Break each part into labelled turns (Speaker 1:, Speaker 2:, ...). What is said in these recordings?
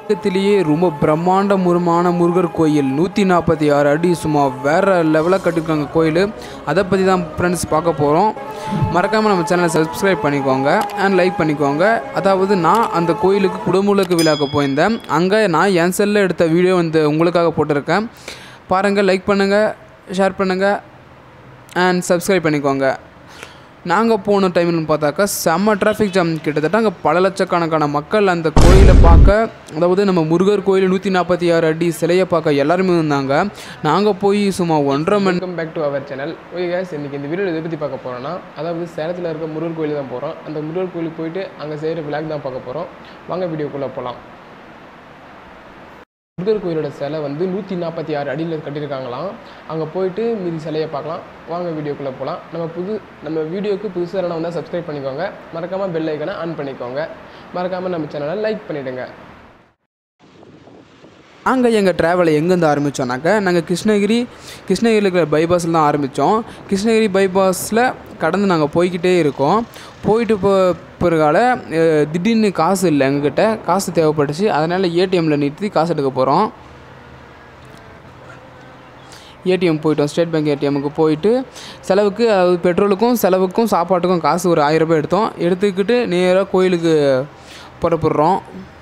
Speaker 1: உலகத்திலேயே ரொம்ப பிரம்மாண்டமுரமான முருகர் கோயில் நூற்றி நாற்பத்தி ஆறு அடி சும்மா வேறு லெவலாக கட்டியிருக்காங்க கோயில் அதை பற்றி தான் ஃப்ரெண்ட்ஸ் பார்க்க போகிறோம் மறக்காமல் நம்ம சேனலை சப்ஸ்கிரைப் பண்ணிக்கோங்க அண்ட் லைக் பண்ணிக்கோங்க அதாவது நான் அந்த கோயிலுக்கு குடமுழுக்கு விழாக்கு போயிருந்தேன் அங்கே நான் என் செல்லில் எடுத்த வீடியோ வந்து உங்களுக்காக போட்டிருக்கேன் பாருங்கள் லைக் பண்ணுங்கள் ஷேர் பண்ணுங்கள் அண்ட் சப்ஸ்கிரைப் பண்ணிக்கோங்க நாங்கள் போன டைம்னு பார்த்தாக்கா செம்ம டிராஃபிக் ஜாம் கிட்டத்தட்ட அங்கே பல லட்சக்கணக்கான மக்கள் அந்த கோயிலை பார்க்க அதாவது நம்ம முருகர் கோயில் நூற்றி நாற்பத்தி ஆறு அடி சிலையை பார்க்க எல்லாருமே இருந்தாங்க நாங்கள் போய் சும்மா ஒன்றரை மணி
Speaker 2: welcome back to our channel okay guys இன்றைக்கி இந்த வீடியோ எதை பற்றி பார்க்க போகிறோன்னா அதாவது சேலத்தில் இருக்க முருகர் கோயில் தான் போகிறோம் அந்த முருகர் கோயிலுக்கு போயிட்டு அங்கே செய்கிற விளாக் தான் பார்க்க போகிறோம் வாங்க வீடியோக்குள்ளே போகலாம் முருகர் கோயிலோட சிலை வந்து நூற்றி நாற்பத்தி ஆறு அடியில் கட்டியிருக்காங்களாம் அங்கே போயிட்டு மீதி சிலையை பார்க்கலாம் வாங்க வீடியோக்குள்ளே போகலாம் நம்ம புது நம்ம வீடியோக்கு புதுசாக வந்தால் சப்ஸ்கிரைப் பண்ணிக்கோங்க மறக்காமல் பெல் ஐக்கனை ஆன் பண்ணிக்கோங்க மறக்காமல் நம்ம சேனலை லைக் பண்ணிவிடுங்க
Speaker 1: அங்கே எங்கள் ட்ராவலை எங்கேருந்து ஆரம்பித்தோன்னாக்கா நாங்கள் கிருஷ்ணகிரி கிருஷ்ணகிரியில் இருக்கிற பைபாஸில் தான் ஆரம்பித்தோம் கிருஷ்ணகிரி பைபாஸில் கடந்து நாங்கள் போய்கிட்டே இருக்கோம் போயிட்டு போ பிறகால அஹ், திடீர்னு காசு இல்லை எங்ககிட்ட காசு தேவைப்பட்டுச்சு அதனால் ஏடிஎம்மில் நிறுத்தி காசு எடுக்க போகிறோம் ஏடிஎம் போயிட்டோம் ஸ்டேட் பேங்க் ஏடிஎம்முக்கு போயிட்டு செலவுக்கு அதாவது பெட்ரோலுக்கும் செலவுக்கும் சாப்பாட்டுக்கும் காசு ஒரு ஆயிரம் ரூபாய் எடுத்தோம் எடுத்துக்கிட்டு நேராக கோயிலுக்கு புறப்படுறோம்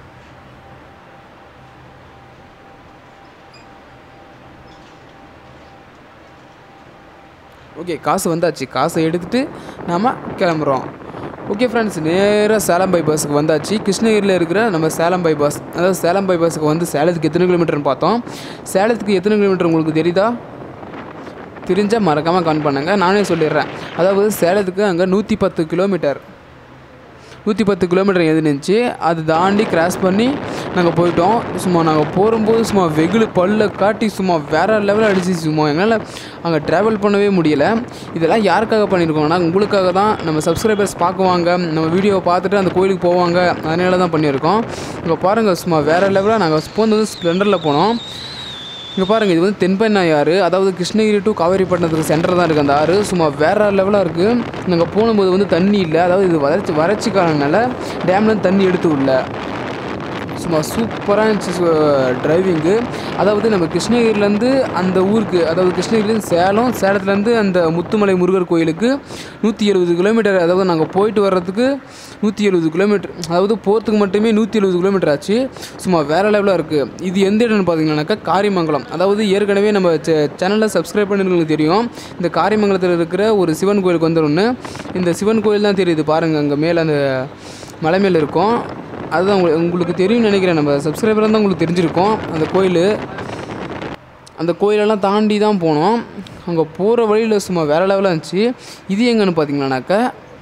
Speaker 1: ஓகே காசு வந்தாச்சு காசை எடுத்துகிட்டு நாம் கிளம்புறோம் ஓகே ஃப்ரெண்ட்ஸ் நேராக சேலம் பைபாஸுக்கு வந்தாச்சு கிருஷ்ணகிரியில் இருக்கிற நம்ம சேலம் பைபாஸ் அதாவது சேலம் பைபாஸுக்கு வந்து சேலத்துக்கு எத்தனை கிலோமீட்டர்னு பார்த்தோம் சேலத்துக்கு எத்தனை கிலோமீட்டர் உங்களுக்கு தெரியுதா தெரிஞ்சால் மறக்காமல் கமெண்ட் பண்ணுங்கள் நானே சொல்லிடுறேன் அதாவது சேலத்துக்கு அங்கே நூற்றி பத்து கிலோமீட்டர் நூற்றி பத்து கிலோமீட்டர் இருந்துச்சு அது தாண்டி கிராஸ் பண்ணி நாங்கள் போயிட்டோம் சும்மா நாங்கள் போகும்போது சும்மா வெகுளு பல்ல காட்டி சும்மா வேறு லெவலில் அடிச்சு சும்மா எங்களால் அங்கே ட்ராவல் பண்ணவே முடியல இதெல்லாம் யாருக்காக பண்ணியிருக்கோம்னா உங்களுக்காக தான் நம்ம சப்ஸ்கிரைபர்ஸ் பார்க்குவாங்க நம்ம வீடியோவை பார்த்துட்டு அந்த கோயிலுக்கு போவாங்க அதனால தான் பண்ணியிருக்கோம் இங்கே பாருங்கள் சும்மா வேறு லெவலாக நாங்கள் போனது வந்து ஸ்ப்ளெண்டரில் போனோம் இங்கே பாருங்கள் இது வந்து தென்பெண்ணாய் ஆறு அதாவது கிருஷ்ணகிரி டு காவேரிப்பட்டினத்துக்கு சென்டர் தான் இருக்குது அந்த ஆறு சும்மா வேறு லெவலாக இருக்குது நாங்கள் போகும்போது வந்து தண்ணி இல்லை அதாவது இது வறட்சி வறட்சி காலனால டேம்லேருந்து தண்ணி எடுத்து விடல சும்மா சூப்பராக இருந்துச்சு டிரைவிங்கு அதாவது நம்ம கிருஷ்ணகிரிலேருந்து அந்த ஊருக்கு அதாவது கிருஷ்ணகிரிலேருந்து சேலம் சேலத்துலேருந்து அந்த முத்துமலை முருகர் கோயிலுக்கு நூற்றி எழுபது கிலோமீட்டர் அதாவது நாங்கள் போயிட்டு வர்றதுக்கு நூற்றி எழுபது கிலோமீட்டர் அதாவது போகிறதுக்கு மட்டுமே நூற்றி எழுபது கிலோமீட்டர் ஆச்சு சும்மா வேறு லெவலாக இருக்குது இது எந்த இடம்னு பார்த்தீங்கன்னாக்கா காரிமங்கலம் அதாவது ஏற்கனவே நம்ம சேனலில் சப்ஸ்கிரைப் பண்ணிருங்களுக்கு தெரியும் இந்த காரிமங்கலத்தில் இருக்கிற ஒரு சிவன் கோயிலுக்கு வந்துடும்னு இந்த சிவன் கோயில் தான் தெரியுது பாருங்கள் அங்கே மேலே அந்த மலை மேலே இருக்கும் அதுதான் உங்களுக்கு உங்களுக்கு தெரியும்னு நினைக்கிறேன் நம்ம சப்ஸ்கிரைபராக தான் உங்களுக்கு தெரிஞ்சிருக்கோம் அந்த கோயில் அந்த கோயிலெல்லாம் தாண்டி தான் போனோம் அங்கே போகிற வழியில் சும்மா வேறு லெவலாக இருந்துச்சு இது எங்கன்னு பார்த்தீங்கன்னாக்கா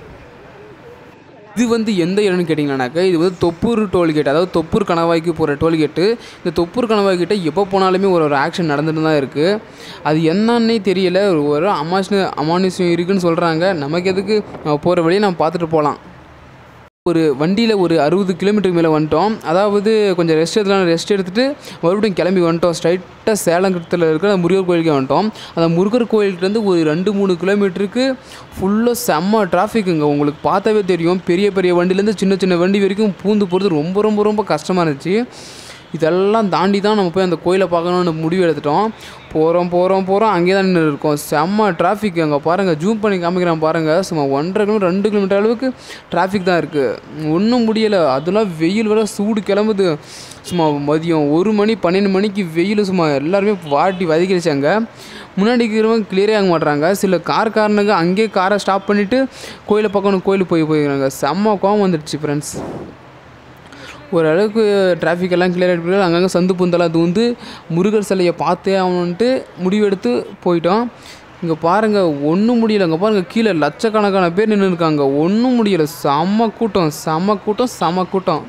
Speaker 1: இது வந்து எந்த இடம்னு கேட்டிங்கன்னாக்கா இது வந்து தொப்பூர் டோல்கேட் அதாவது தொப்பூர் கணவாய்க்கு போகிற டோல்கேட்டு இந்த தொப்பூர் கணவாய் கிட்ட எப்போ போனாலுமே ஒரு ஒரு ஆக்ஷன் நடந்துட்டு தான் இருக்குது அது என்னன்னே தெரியல ஒரு ஒரு அமானுஷ அமானுஷம் இருக்குன்னு சொல்கிறாங்க நமக்கு எதுக்கு நம்ம போகிற வழியை நம்ம பார்த்துட்டு போகலாம் ஒரு வண்டியில் ஒரு அறுபது கிலோமீட்டருக்கு மேலே வந்துட்டோம் அதாவது கொஞ்சம் ரெஸ்ட் எடுத்துலாம் ரெஸ்ட் எடுத்துகிட்டு மறுபடியும் கிளம்பி வந்துட்டோம் ஸ்ட்ரைட்டாக சேலங்கத்தில் இருக்கிற அந்த முருகர் கோயிலுக்கே வந்துட்டோம் அந்த முருகர் கோயில்கிட்டேருந்து ஒரு ரெண்டு மூணு கிலோமீட்டருக்கு ஃபுல்லாக செம்ம டிராஃபிக்குங்க உங்களுக்கு பார்த்தாவே தெரியும் பெரிய பெரிய வண்டிலேருந்து சின்ன சின்ன வண்டி வரைக்கும் பூந்து போகிறது ரொம்ப ரொம்ப ரொம்ப கஷ்டமாக இருந்துச்சு இதெல்லாம் தாண்டி தான் நம்ம போய் அந்த கோயிலை பார்க்கணுன்னு முடிவு எடுத்துட்டோம் போகிறோம் போகிறோம் போகிறோம் அங்கே தான் நின்று இருக்கோம் செம்ம டிராஃபிக் அங்கே பாருங்கள் ஜூம் பண்ணி காமிக்கிறேன் பாருங்கள் சும்மா ஒன்றரை கிலோமீட்டர் ரெண்டு கிலோமீட்டர் அளவுக்கு டிராஃபிக் தான் இருக்குது ஒன்றும் முடியலை அதெல்லாம் வெயில் வர சூடு கிளம்புது சும்மா மதியம் ஒரு மணி பன்னெண்டு மணிக்கு வெயில் சும்மா எல்லாருமே வாட்டி வதக்கிடுச்சாங்க முன்னாடி இருக்கிறவங்க கிளியரே ஆக மாட்றாங்க சில கார் காரனுங்க அங்கேயே காரை ஸ்டாப் பண்ணிவிட்டு கோயிலை பார்க்கணும் கோயிலுக்கு போய் போயிருக்காங்க செம்ம கோவம் வந்துடுச்சு ஃப்ரெண்ட்ஸ் ஓரளவுக்கு டிராஃபிக் எல்லாம் கிளியர் ஆகிட்டு அங்கங்கே சந்து புந்தெல்லாம் தூந்து முருகர் சிலையை பார்த்தே ஆகணுன்ட்டு முடிவெடுத்து போயிட்டோம் இங்கே பாருங்கள் ஒன்றும் முடியல இங்கே பாருங்கள் கீழே லட்சக்கணக்கான பேர் நின்று இருக்காங்க ஒன்றும் முடியல செம்ம கூட்டம் செம்ம கூட்டம் செம்ம கூட்டம்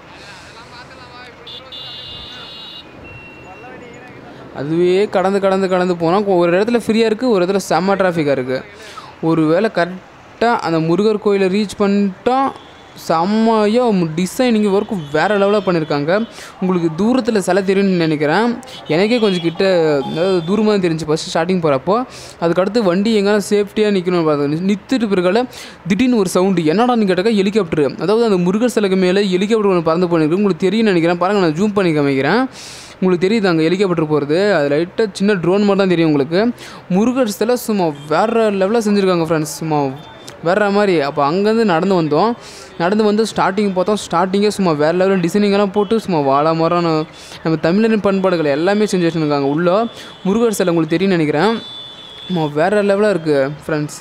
Speaker 1: அதுவே கடந்து கடந்து கடந்து போனால் ஒரு இடத்துல ஃப்ரீயாக இருக்குது ஒரு இடத்துல செம்ம டிராஃபிக்காக இருக்குது ஒரு வேளை கரெக்டாக அந்த முருகர் கோயிலை ரீச் பண்ணிட்டோம் செம்மையாக டிசைனிங் ஒர்க்கும் வேறு லெவலில் பண்ணியிருக்காங்க உங்களுக்கு தூரத்தில் சிலை தெரியும்னு நினைக்கிறேன் எனக்கே கொஞ்சம் கிட்ட அதாவது தூரமாக தெரிஞ்சு ஃபஸ்ட்டு ஸ்டார்டிங் போகிறப்போ அதுக்கடுத்து வண்டி எங்கேனா சேஃப்டியாக நிற்கணும்னு பார்த்தேன் நிறுத்திட்டு பிறகால திடீர்னு ஒரு சவுண்டு என்னடான்னு கேட்டாக்கா ஹெலிகாப்டர் அதாவது அந்த முருகர் சிலைக்கு மேலே ஹெலிகாப்டர் ஒன்று பறந்து போனிருக்கு உங்களுக்கு தெரியும்னு நினைக்கிறேன் பாருங்கள் நான் ஜூம் பண்ணி காமிக்கிறேன் உங்களுக்கு தெரியுது அங்கே ஹெலிகாப்டர் போகிறது அது லைட்டாக சின்ன ட்ரோன் மாதிரி தான் தெரியும் உங்களுக்கு முருகர் சிலை சும்மா வேறு லெவலில் செஞ்சுருக்காங்க ஃப்ரெண்ட்ஸ் சும்மா வேற மாதிரி அப்போ அங்கேருந்து நடந்து வந்தோம் நடந்து வந்து ஸ்டார்டிங் பார்த்தோம் ஸ்டார்டிங்கே சும்மா வேறு லெவலில் டிசைனிங்கெல்லாம் போட்டு சும்மா வாழை மரம் நம்ம தமிழரின் பண்பாடுகள் எல்லாமே செஞ்சு வச்சுருக்காங்க உள்ளே முருகர் சிலை உங்களுக்கு தெரியும்னு நினைக்கிறேன் சும்மா வேறு லெவலாக இருக்குது ஃப்ரெண்ட்ஸ்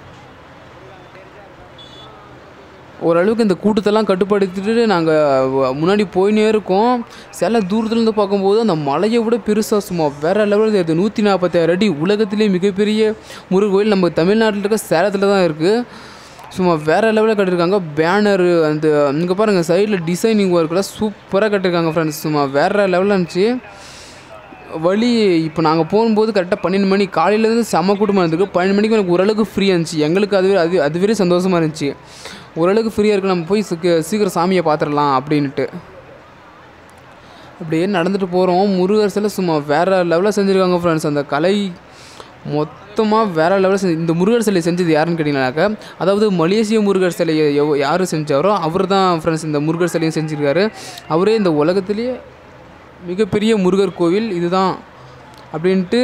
Speaker 1: ஓரளவுக்கு இந்த கூட்டத்தெல்லாம் கட்டுப்படுத்திட்டு நாங்கள் முன்னாடி போயினே இருக்கோம் சில தூரத்துலேருந்து பார்க்கும்போது அந்த மலையை விட பெருசாக சும்மா வேறு லெவலில் இருக்குது நூற்றி நாற்பத்தாயிரம் அடி உலகத்திலே மிகப்பெரிய முருகன் கோயில் நம்ம தமிழ்நாட்டில் இருக்க சேலத்தில் தான் இருக்குது சும்மா வேறு லெவலில் கட்டியிருக்காங்க பேனரு அந்த இங்கே பாருங்கள் சைடில் டிசைனிங் ஒர்க்கெலாம் சூப்பராக கட்டியிருக்காங்க ஃப்ரெண்ட்ஸ் சும்மா வேறு லெவலில் இருந்துச்சு வழி இப்போ நாங்கள் போகும்போது கரெக்டாக பன்னெண்டு மணி காலையிலேருந்து செம கூட்டமாக இருந்திருக்கு பன்னெண்டு மணிக்கு எனக்கு ஓரளவுக்கு ஃப்ரீயாக இருந்துச்சு எங்களுக்கு அது அது அதுவே சந்தோஷமாக இருந்துச்சு ஓரளவுக்கு ஃப்ரீயாக இருக்கு நம்ம போய் சீக்க- சீக்கிரம் சாமியை பார்த்துடலாம் அப்படின்ட்டு அப்படியே நடந்துட்டு போகிறோம் முருகர் சிலை சும்மா வேறு லெவலில் செஞ்சுருக்காங்க ஃப்ரெண்ட்ஸ் அந்த கலை மொத்தமாக வேறு லெவலில் செஞ்சு இந்த முருகர் சிலை செஞ்சது யாருன்னு கேட்டிங்கனாக்கா அதாவது மலேசிய முருகர் சிலையை எவ் யார் செஞ்சாரோ அவர் தான் ஃப்ரெண்ட்ஸ் இந்த முருகர் சிலையும் செஞ்சுருக்காரு அவரே இந்த உலகத்திலேயே மிகப்பெரிய முருகர் கோவில் இதுதான் அப்படின்ட்டு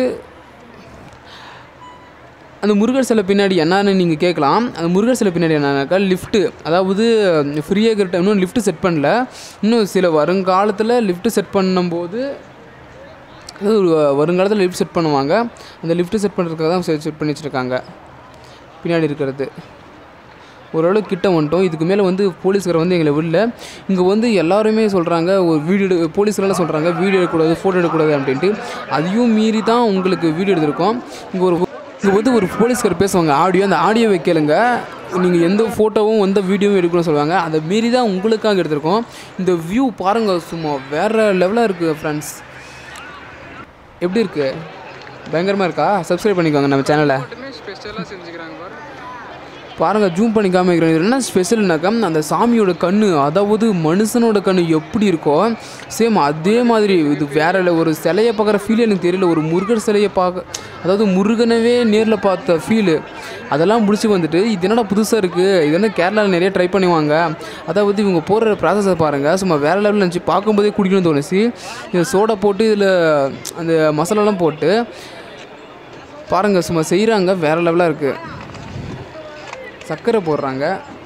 Speaker 1: அந்த முருகர் சிலை பின்னாடி என்னன்னு நீங்கள் கேட்கலாம் அந்த முருகர் சிலை பின்னாடி என்னன்னாக்கா லிஃப்ட்டு அதாவது ஃப்ரீயாக இருக்கிற டைம் இன்னும் லிஃப்ட்டு செட் பண்ணல இன்னும் சில வருங்காலத்தில் லிஃப்ட்டு செட் பண்ணும்போது அதாவது ஒரு வருங்காலத்தில் லிஃப்ட் செட் பண்ணுவாங்க அந்த லிஃப்ட்டு செட் பண்ணுறதுக்காக தான் செட் பண்ணி வச்சுருக்காங்க பின்னாடி இருக்கிறது ஓரளவு கிட்ட வந்துட்டோம் இதுக்கு மேலே வந்து போலீஸ்கார வந்து எங்களை விடல இங்கே வந்து எல்லாருமே சொல்கிறாங்க ஒரு வீடியோ எடு போலீஸ்காரெல்லாம் சொல்கிறாங்க வீடியோ எடுக்கக்கூடாது ஃபோட்டோ எடுக்கக்கூடாது அப்படின்ட்டு அதையும் மீறி தான் உங்களுக்கு வீடியோ எடுத்திருக்கோம் இங்கே ஒரு இங்கே வந்து ஒரு போலீஸ்கார் பேசுவாங்க ஆடியோ அந்த ஆடியோவை கேளுங்க நீங்கள் எந்த ஃபோட்டோவும் எந்த வீடியோவும் எடுக்கணும்னு சொல்லுவாங்க அதை மீறி தான் உங்களுக்காக எடுத்திருக்கோம் இந்த வியூ பாருங்கள் சும்மா வேறு லெவலாக இருக்குது ஃப்ரெண்ட்ஸ் எப்படி இருக்குது பயங்கரமாக இருக்கா சப்ஸ்கிரைப் பண்ணிக்கோங்க நம்ம சேனலை
Speaker 2: மட்டுமே ஸ்பெஷலாக செஞ்சுக்கிறாங்க பாரு
Speaker 1: பாருங்கள் ஜூம் பண்ணி காமிக்கிறேன் இது என்ன ஸ்பெஷல்னாக்கா அந்த சாமியோட கண்ணு அதாவது மனுஷனோட கண்ணு எப்படி இருக்கோ சேம் அதே மாதிரி இது வேற இல்லை ஒரு சிலையை பார்க்குற ஃபீல் எனக்கு தெரியல ஒரு முருகர் சிலையை பார்க்க அதாவது முருகனவே நேரில் பார்த்த ஃபீலு அதெல்லாம் முடிச்சு வந்துட்டு இது என்னடா புதுசாக இருக்குது இது என்ன கேரளாவில் நிறைய ட்ரை பண்ணுவாங்க அதாவது இவங்க போடுற ப்ராசஸை பாருங்கள் சும்மா வேறு லெவலில் இருந்துச்சு பார்க்கும்போதே குடிக்கணும்னு தோணுச்சு இது சோடா போட்டு இதில் அந்த மசாலாலாம் போட்டு பாருங்கள் சும்மா செய்கிறாங்க வேறு லெவலாக இருக்குது சர்க்கரை போடுறாங்க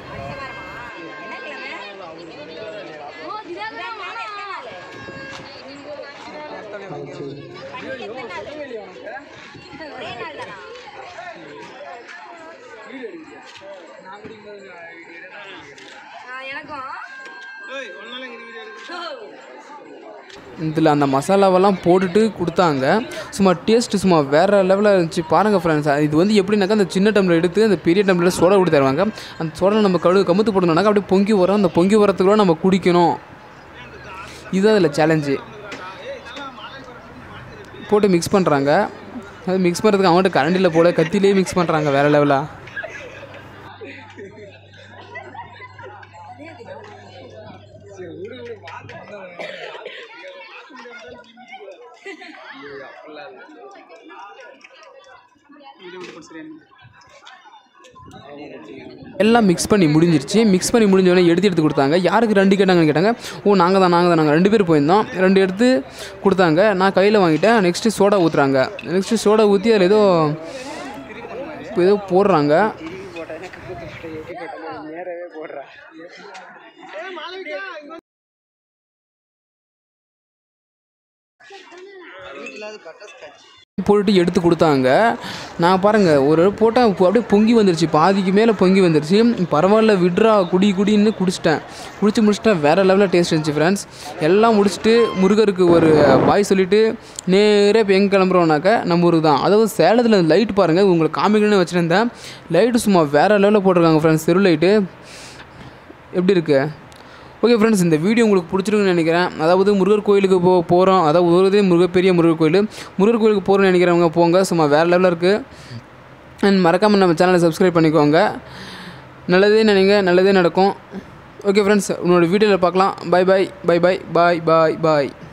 Speaker 3: எனக்கும்
Speaker 1: இதில் அந்த மசாலாவெல்லாம் போட்டுட்டு கொடுத்தாங்க சும்மா டேஸ்ட்டு சும்மா வேறு லெவலில் இருந்துச்சு பாருங்கள் ஃப்ரெண்ட்ஸ் இது வந்து எப்படின்னாக்கா அந்த சின்ன டம்ளர் எடுத்து அந்த பெரிய டம்ளரில் சோடா கொடுத்து தருவாங்க அந்த சோடா நம்ம கழு கமுத்து போடணுன்னாக்கா அப்படியே பொங்கி வரும் அந்த பொங்கி வரத்துக்குள்ள நம்ம குடிக்கணும் இதுதான் அதில் சேலஞ்சு போட்டு மிக்ஸ் பண்ணுறாங்க அது மிக்ஸ் பண்ணுறதுக்கு அவங்கள்ட்ட கரண்டில் போல கத்திலே மிக்ஸ் பண்ணுறாங்க வேறு லெவலாக எல்லாம் மிக்ஸ் பண்ணி முடிஞ்சிருச்சு மிக்ஸ் பண்ணி முடிஞ்சோடனே எடுத்து எடுத்து கொடுத்தாங்க யாருக்கு ரெண்டு கேட்டாங்கன்னு கேட்டாங்க ஓ நாங்கள் தான் நாங்கள் தான் நாங்கள் ரெண்டு பேர் போயிருந்தோம் ரெண்டு எடுத்து கொடுத்தாங்க நான் கையில் வாங்கிட்டேன் நெக்ஸ்ட்டு சோடா ஊற்றுறாங்க நெக்ஸ்ட்டு சோடா ஊற்றி அதில் ஏதோ இப்போ ஏதோ போடுறாங்க போட்டு எடுத்து கொடுத்தாங்க நான் பாருங்கள் ஒரு போட்டால் அப்படியே பொங்கி வந்துருச்சு பாதிக்கு மேலே பொங்கி வந்துருச்சு பரவாயில்ல விட்றா குடி குடின்னு குடிச்சிட்டேன் குடிச்சு முடிச்சிட்டேன் வேறு லெவலில் டேஸ்ட் இருந்துச்சு ஃப்ரெண்ட்ஸ் எல்லாம் முடிச்சுட்டு முருகருக்கு ஒரு பாய் சொல்லிவிட்டு நேராக இப்போ எங்கே கிளம்புறோம்னாக்க நம்ம ஊருக்கு தான் அதாவது சேலத்தில் லைட் பாருங்கள் உங்களுக்கு காமிக்கணும்னு வச்சுருந்தேன் லைட்டு சும்மா வேறு லெவலில் போட்டிருக்காங்க ஃப்ரெண்ட்ஸ் தெரு லைட்டு எப்படி இருக்கு ஓகே ஃப்ரெண்ட்ஸ் இந்த வீடியோ உங்களுக்கு பிடிச்சிருக்குன்னு நினைக்கிறேன் அதாவது முருகர் கோயிலுக்கு போ போகிறோம் அதாவது ஒரு முருகப்பெரிய முருகர் கோயில் முருகர் கோயிலுக்கு போகிறோம்னு நினைக்கிறவங்க போங்க சும்மா வேறு லெவலில் இருக்குது அண்ட் மறக்காமல் நம்ம சேனலை சப்ஸ்கிரைப் பண்ணிக்கோங்க நல்லதே நினைங்க நல்லதே நடக்கும் ஓகே ஃப்ரெண்ட்ஸ் உன்னோட வீடியோவில் பார்க்கலாம் bye bye bye bye bye bye பாய்